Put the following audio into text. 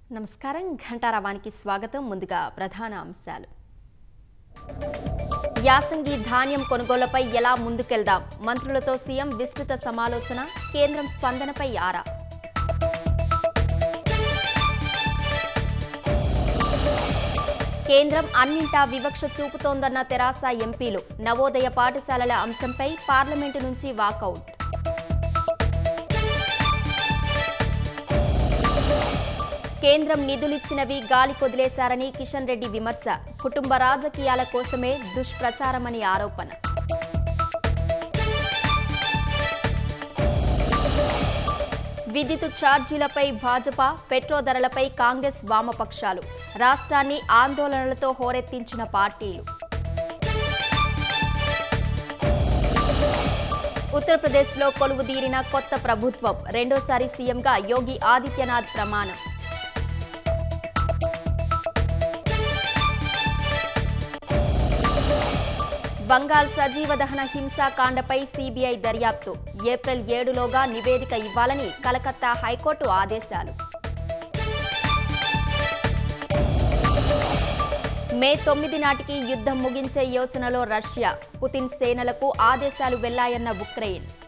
నమస్కారం ఘంటారావానికి స్వాగతం ముందుగా ప్రధాన అంశాలు యాసంగి ధాన్యం కొనుగోళ్లపై ఎలా ముందుకెళ్దాం మంత్రులతో సీఎం విస్తృత సమాలోచన కేంద్రం స్పందనపై ఆరా కేంద్రం అన్నింటా వివక్ష చూపుతోందన్న తెరాస ఎంపీలు నవోదయ పాఠశాలల అంశంపై పార్లమెంటు నుంచి వాకౌట్ కేంద్రం నిధులిచ్చినవి గాలి కొదిలేశారని కిషన్ రెడ్డి విమర్శ కుటుంబ రాజకీయాల కోసమే దుష్ప్రచారమని ఆరోపణ విద్యుత్ ఛార్జీలపై భాజపా పెట్రో ధరలపై కాంగ్రెస్ వామపక్షాలు రాష్ట్రాన్ని ఆందోళనలతో హోరెత్తించిన పార్టీలు ఉత్తరప్రదేశ్లో కొలువుదీరిన కొత్త ప్రభుత్వం రెండోసారి సీఎంగా యోగి ఆదిత్యనాథ్ ప్రమాణం బంగాల్ సజీవ దహన హింసాకాండపై సీబీఐ దర్యాప్తు ఏప్రిల్ ఏడులోగా నివేదిక ఇవ్వాలని కలకత్తా హైకోర్టు ఆదేశాలు మే తొమ్మిది నాటికి యుద్ధం ముగించే యోచనలో రష్యా పుతిన్ సేనలకు ఆదేశాలు వెళ్లాయన్న ఉక్రెయిన్